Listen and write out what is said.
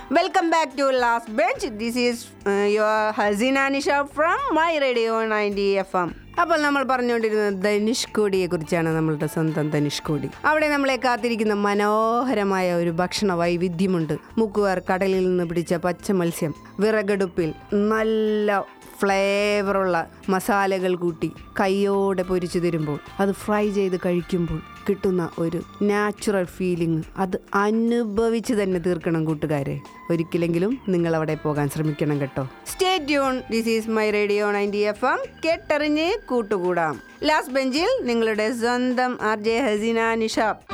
welcome back to last bench this is your Haseena Nisha from my radio ninety F M അപ്പോൾ നമ്മൾ പറഞ്ഞുകൊണ്ടിരുന്നത് ധനുഷ്കോടിയെ കുറിച്ചാണ് നമ്മളുടെ സ്വന്തം ധനുഷ്കോടി അവിടെ നമ്മളെ കാത്തിരിക്കുന്ന മനോഹരമായ ഒരു ഭക്ഷണ വൈവിധ്യമുണ്ട് മുക്കുവാർ കടലിൽ നിന്ന് പിടിച്ച പച്ച മത്സ്യം വിറകടുപ്പിൽ നല്ല ഫ്ലേവറുള്ള മസാലകൾ കൂട്ടി കൈയോടെ പൊരിച്ചു തരുമ്പോൾ അത് ഫ്രൈ ചെയ്ത് കഴിക്കുമ്പോൾ കിട്ടുന്ന ഒരു നാച്ചുറൽ ഫീലിംഗ് അത് അനുഭവിച്ച് തന്നെ തീർക്കണം കൂട്ടുകാരെ ഒരിക്കലെങ്കിലും നിങ്ങൾ അവിടെ പോകാൻ ശ്രമിക്കണം കേട്ടോ stay tune this is my radio ninety F M കേട്ടറിഞ്ഞ് കൂട്ടുകൂടാം ലാസ്റ്റ് ബെഞ്ചിൽ നിങ്ങളുടെ സ്വന്തം ആർ ജെ ഹസീന നിഷാബ്